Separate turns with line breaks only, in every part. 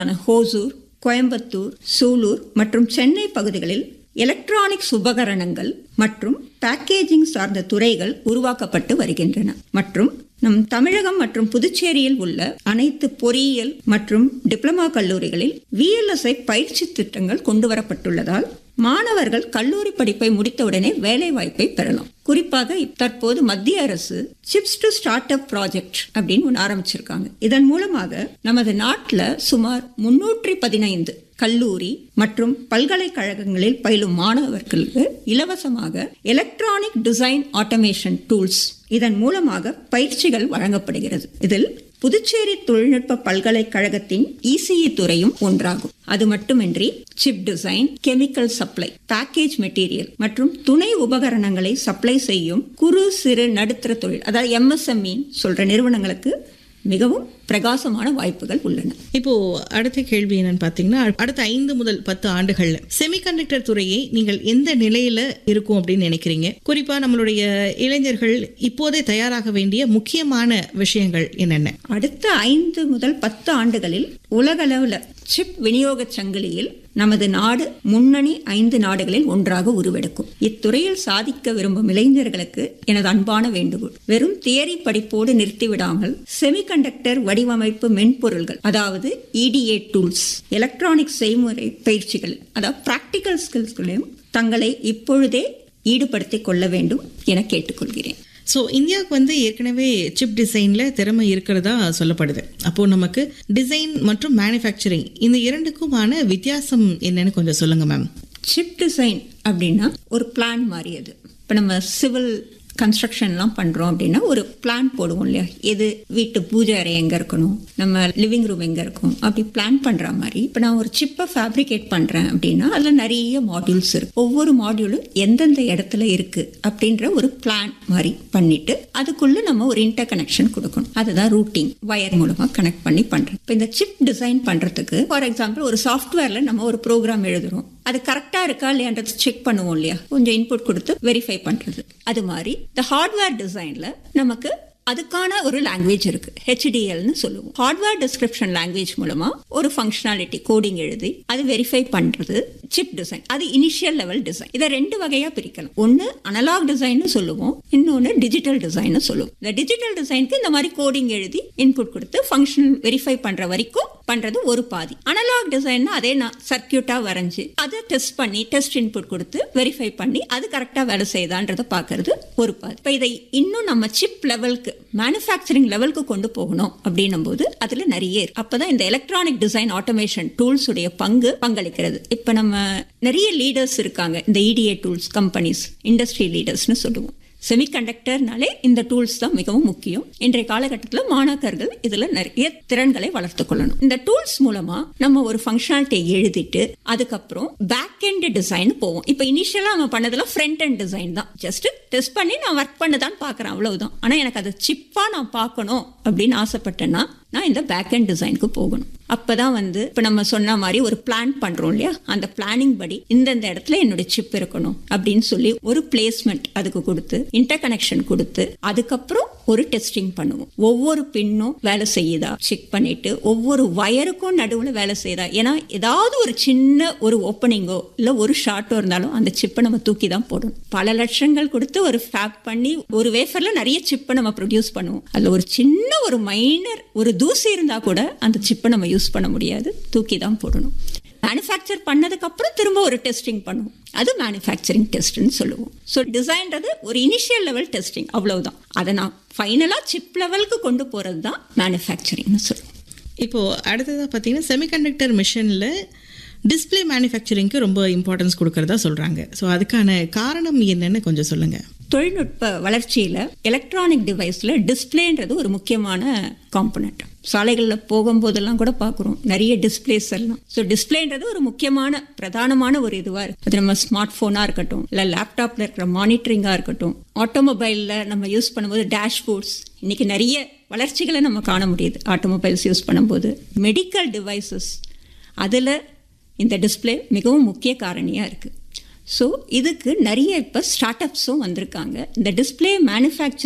ஹோசூர் கோயம்புத்தூர் சூலூர் மற்றும் சென்னை பகுதிகளில் எலக்ட்ரானிக்ஸ் உபகரணங்கள் மற்றும் பேக்கேஜிங் சார்ந்த துறைகள் உருவாக்கப்பட்டு வருகின்றன மற்றும் நம் தமிழகம் மற்றும் புதுச்சேரியில் உள்ள அனைத்து பொறியியல் மற்றும் டிப்ளமா கல்லூரிகளில் விஎல்எஸ்ஐ பயிற்சி திட்டங்கள் கொண்டுவரப்பட்டுள்ளதால் மாணவர்கள் கல்லூரி படிப்பை முடித்தவுடனே வேலை வாய்ப்பை பெறலாம் குறிப்பாக தற்போது மத்திய அரசு chips to start up project அப்படின்னு ஒன்று ஆரம்பிச்சிருக்காங்க இதன் மூலமாக நமது நாட்டில் சுமார் முன்னூற்றி பதினைந்து கல்லூரி மற்றும் பல்கலைக்கழகங்களில் பயிலும் மாணவர்களுக்கு இலவசமாக எலக்ட்ரானிக் டிசைன் ஆட்டோமேஷன் டூல்ஸ் இதன் மூலமாக பயிற்சிகள் வழங்கப்படுகிறது இதில் புதுச்சேரி தொழில்நுட்ப பல்கலைக்கழகத்தின் இசிஇ துறையும் ஒன்றாகும் அது மட்டுமின்றி chip design chemical supply package material மற்றும் துணை உபகரணங்களை சப்ளை செய்யும் குறு சிறு நடுத்தர தொழில் அதாவது எம்எஸ்எம்இ சொல்ற நிறுவனங்களுக்கு மிகவும் பிரகாசமான வாய்ப்புகள் உள்ளன
இப்போ அடுத்த கேள்வி என்னன்னு பாத்தீங்கன்னா அடுத்த ஐந்து முதல் பத்து ஆண்டுகள்ல செமிகண்டக்டர் துறையை நீங்கள் எந்த நிலையில இருக்கும் அப்படின்னு நினைக்கிறீங்க குறிப்பா நம்மளுடைய இளைஞர்கள் இப்போதே தயாராக வேண்டிய முக்கியமான விஷயங்கள் என்னென்ன
அடுத்த ஐந்து முதல் பத்து ஆண்டுகளில் உலகளவில் சிப் விநியோக சங்கிலியில் நமது நாடு முன்னணி ஐந்து நாடுகளில் ஒன்றாக உருவெடுக்கும் இத்துறையில் சாதிக்க விரும்பும் இளைஞர்களுக்கு எனது அன்பான வேண்டுகோள் வெறும் தியரி படிப்போடு நிறுத்திவிடாமல் செமிகண்டக்டர் வடிவமைப்பு மென்பொருள்கள் அதாவது இடிஏ டூல்ஸ் எலக்ட்ரானிக் செய்முறை பயிற்சிகள் அதாவது பிராக்டிக்கல் ஸ்கில்ஸ்களையும் தங்களை இப்பொழுதே ஈடுபடுத்திக் கொள்ள வேண்டும் என கேட்டுக்கொள்கிறேன்
ஸோ இந்தியாவுக்கு வந்து ஏற்கனவே சிப் டிசைனில் திறமை இருக்கிறதா சொல்லப்படுது அப்போது நமக்கு டிசைன் மற்றும் மேனுஃபேக்சரிங் இந்த இரண்டுக்குமான வித்தியாசம் என்னன்னு கொஞ்சம் சொல்லுங்க மேம்
சிப் டிசைன் அப்படின்னா ஒரு பிளான் மாதிரி அது இப்போ நம்ம சிவில் கன்ஸ்ட்ரக்ஷன்லாம் பண்ணுறோம் அப்படின்னா ஒரு பிளான் போடுவோம் இல்லையா எது வீட்டு பூஜை அறை எங்கே இருக்கணும் நம்ம லிவிங் ரூம் எங்கே இருக்கும் அப்படி பிளான் பண்ணுற மாதிரி இப்போ நான் ஒரு சிப்பை ஃபேப்ரிகேட் பண்ணுறேன் அப்படின்னா அதில் நிறைய மாடியூல்ஸ் இருக்கு ஒவ்வொரு மாடியூலும் எந்தெந்த இடத்துல இருக்குது அப்படின்ற ஒரு பிளான் மாதிரி பண்ணிட்டு அதுக்குள்ளே நம்ம ஒரு இன்டர் கனெக்ஷன் கொடுக்கணும் அதுதான் ரூட்டிங் வயர் மூலமாக கனெக்ட் பண்ணி பண்ணுறோம் இப்போ இந்த சிப் டிசைன் பண்ணுறதுக்கு ஃபார் எக்ஸாம்பிள் ஒரு சாஃப்ட்வேரில் நம்ம ஒரு ப்ரோக்ராம் எழுதுறோம் அது கரெக்டாக இருக்கா இல்லையான்றது செக் பண்ணுவோம் இல்லையா கொஞ்சம் இன்புட் கொடுத்து வெரிஃபை பண்ணுறது அது மாதிரி இந்த ஹார்ட்வேர் டிசைனில் நமக்கு அதுக்கான ஒரு லாங்குவேஜ் இருக்கு ஹெச்டிஎல்னு சொல்லுவோம் ஹார்ட்வேர் டிஸ்கிரிப்ஷன் லாங்குவேஜ் மூலமா ஒரு ஃபங்க்ஷனாலிட்டி கோடிங் எழுதி அது வெரிஃபை பண்றது சிப் டிசைன் அது இனிஷியல் லெவல் டிசைன் இதை ரெண்டு வகையா பிரிக்கலாம் ஒன்னு அனலாக் டிசைன் சொல்லுவோம் இன்னொன்னு டிஜிட்டல் டிசைன் சொல்லுவோம் இந்த டிஜிட்டல் டிசைனுக்கு இந்த மாதிரி கோடிங் எழுதி இன்புட் கொடுத்து ஃபங்க்ஷன் வெரிஃபை பண்ற வரைக்கும் பண்றது ஒரு பாதி அனலாக் டிசைன் அதே நான் சர்க்கியூட்டா வரைஞ்சு அதை டெஸ்ட் பண்ணி டெஸ்ட் இன்புட் கொடுத்து வெரிஃபை பண்ணி அது கரெக்டா வேலை செய்யுதான்றதை பாக்குறது ஒரு பாதி இப்போ இதை இன்னும் நம்ம சிப் லெவலுக்கு மேனுஃபேக்சரிங் லெவலுக்கு கொண்டு போகணும் அப்படின்னும் போது அதுல நிறைய இருக்கு அப்பதான் இந்த எலக்ட்ரானிக் டிசைன் ஆட்டோமேஷன் டூல்ஸ் உடைய பங்கு பங்களிக்கிறது இப்ப நம்ம நிறைய லீடர்ஸ் இருக்காங்க இந்த இடிஏ டூல்ஸ் கம்பெனிஸ் இண்டஸ்ட்ரி லீடர்ஸ்னு சொல்லுவோம் செமிகண்டக்டர்னாலே இந்த டூல்ஸ் தான் மிகவும் முக்கியம் இன்றைய காலகட்டத்தில் மாணாக்கர்கள் இதுல நிறைய திறன்களை வளர்த்து கொள்ளணும் இந்த டூல்ஸ் மூலமா நம்ம ஒரு ஃபங்க்ஷனாலிட்டியை எழுதிட்டு அதுக்கப்புறம் பேக் எண்ட் டிசைன் போவோம் இப்போ இனிஷியலா நம்ம பண்ணதுல ஃப்ரண்ட் எண்ட் டிசைன் தான் ஜஸ்ட் டெஸ்ட் பண்ணி நான் ஒர்க் பண்ணதான் பார்க்குறேன் அவ்வளவுதான் ஆனா எனக்கு அதை சிப்பா நான் பார்க்கணும் அப்படின்னு ஆசைப்பட்டேன்னா நான் இந்த பேக் எண்ட் டிசைனுக்கு போகணும் அப்பதான் வந்து இப்போ நம்ம சொன்ன மாதிரி ஒரு பிளான் பண்றோம் இல்லையா அந்த பிளானிங் படி இந்தந்த இடத்துல என்னுடைய சிப் இருக்கணும் அப்படின்னு சொல்லி ஒரு பிளேஸ்மெண்ட் அதுக்கு கொடுத்து இன்டர் கனெக்ஷன் கொடுத்து அதுக்கப்புறம் ஒரு டெஸ்டிங் பண்ணுவோம் ஒவ்வொரு பின்னும் வேலை செய்யுதா செக் பண்ணிட்டு ஒவ்வொரு வயருக்கும் நடுவில் வேலை செய்யுதா ஏன்னா ஏதாவது ஒரு சின்ன ஒரு ஓப்பனிங்கோ இல்லை ஒரு ஷார்ட்டோ இருந்தாலும் அந்த சிப்பை நம்ம தூக்கி தான் போடணும் பல லட்சங்கள் கொடுத்து ஒரு ஃபேப் பண்ணி ஒரு வேஃபர்ல நிறைய சிப்பை நம்ம ப்ரொடியூஸ் பண்ணுவோம் அதில் ஒரு சின்ன ஒரு மைனர் ஒரு தூசி இருந்தா கூட அந்த சிப்பை நம்ம யூஸ் பண்ண முடியாது தூக்கி தான் போடணும் மேனுஃபேக்சர் பண்ணதுக்கு அப்புறம் திரும்ப ஒரு டெஸ்டிங் பண்ணுவோம் அது மேனுஃபேக்சரிங் டெஸ்ட்னு சொல்லுவோம் ஸோ டிசைன்றது ஒரு இனிஷியல் லெவல் டெஸ்டிங் அவ்வளவுதான் அதை நான் ஃபைனலாக சிப் லெவலுக்கு கொண்டு போகிறது தான் மேனுஃபேக்சரிங்னு சொல்லுவோம்
இப்போ அடுத்ததாக பார்த்தீங்கன்னா செமிகண்டக்டர் மிஷினில் டிஸ்பிளே மேனுஃபேக்சரிங்க்கு ரொம்ப இம்பார்ட்டன்ஸ் கொடுக்கறதா சொல்கிறாங்க ஸோ அதுக்கான காரணம் என்னன்னு கொஞ்சம் சொல்லுங்கள்
தொழில்நுட்ப வளர்ச்சியில் எலக்ட்ரானிக் டிவைஸில் டிஸ்பிளேன்றது ஒரு முக்கியமான காம்பனண்ட் சாலைகளில் போகும்போதெல்லாம் கூட பார்க்குறோம் நிறைய டிஸ்பிளேஸ் எல்லாம் ஸோ டிஸ்பிளேன்றது ஒரு முக்கியமான பிரதானமான ஒரு இதுவாக இருக்குது அது நம்ம ஸ்மார்ட் ஃபோனாக இருக்கட்டும் இல்லை லேப்டாப்பில் இருக்கிற மானிட்டரிங்காக இருக்கட்டும் ஆட்டோமொபைலில் நம்ம யூஸ் பண்ணும்போது டேஷ்போர்ட்ஸ் இன்னைக்கு நிறைய வளர்ச்சிகளை நம்ம காண முடியுது ஆட்டோமொபைல்ஸ் யூஸ் பண்ணும்போது மெடிக்கல் டிவைசஸ் அதில் இந்த டிஸ்பிளே மிகவும் முக்கிய காரணியாக இருக்குது ஸோ இதுக்கு நிறைய இப்போ ஸ்டார்ட் அப்ஸும் வந்திருக்காங்க இந்த டிஸ்பிளே மேனுஃபேக்சரிங்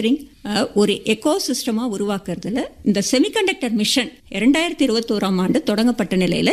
அஹ், ஒரு எக்கோ சிஸ்டமாக உருவாக்குறதுல இந்த செமிகண்டக்டர் மிஷன் இரண்டாயிரத்தி இருபத்தோராம் ஆண்டு தொடங்கப்பட்ட நிலையில்